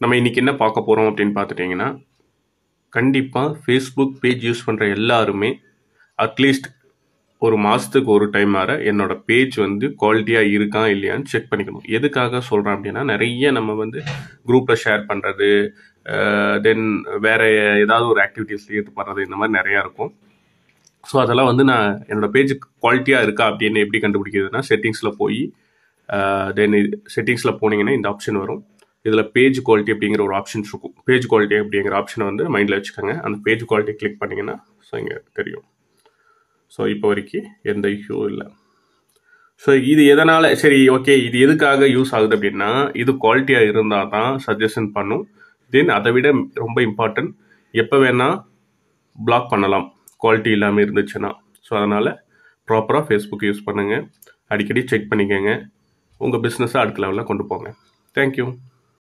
நம்ம இன்னைக்கு என்ன பார்க்க போகிறோம் அப்படின்னு பார்த்துட்டிங்கன்னா கண்டிப்பாக ஃபேஸ்புக் பேஜ் யூஸ் பண்ணுற எல்லாருமே அட்லீஸ்ட் ஒரு மாதத்துக்கு ஒரு டைம் வர என்னோட பேஜ் வந்து குவாலிட்டியாக இருக்கா இல்லையான்னு செக் பண்ணிக்கணும் எதுக்காக சொல்கிறேன் அப்படின்னா நிறைய நம்ம வந்து குரூப்பில் ஷேர் பண்ணுறது தென் வேறு ஏதாவது ஒரு ஆக்டிவிட்டீஸில் ஈடுபடுறது இந்த மாதிரி நிறையா இருக்கும் ஸோ அதெல்லாம் வந்து நான் என்னோட பேஜ் குவாலிட்டியாக இருக்கா அப்படின்னு எப்படி கண்டுபிடிக்கிறதுனா செட்டிங்ஸில் போய் தென் செட்டிங்ஸில் போனீங்கன்னா இந்த ஆப்ஷன் வரும் இதில் பேஜ் குவாலிட்டி அப்படிங்கிற ஒரு ஆப்ஷன்ஸ் இருக்கும் பேஜ் குவாலிட்டி அப்படிங்கிற ஆப்ஷனை வந்து மைண்டில் வச்சுக்கோங்க அந்த பேஜ் குவாலிட்டி கிளிக் பண்ணிங்கன்னா ஸோ இங்கே தெரியும் ஸோ இப்போ வரைக்கும் எந்த இஷ்யூவும் இல்லை ஸோ இது எதனால் சரி ஓகே இது எதுக்காக யூஸ் ஆகுது அப்படின்னா இது குவாலிட்டியாக இருந்தால் தான் சஜஷன் பண்ணும் தென் அதை விட ரொம்ப இம்பார்ட்டன்ட் எப்போ வேணால் பிளாக் பண்ணலாம் குவாலிட்டி இல்லாமல் இருந்துச்சுன்னா ஸோ அதனால் ப்ராப்பராக ஃபேஸ்புக் யூஸ் பண்ணுங்கள் அடிக்கடி செக் பண்ணிக்கோங்க உங்கள் பிஸ்னஸை அடுத்த லெவலில் கொண்டு போங்க தேங்க்யூ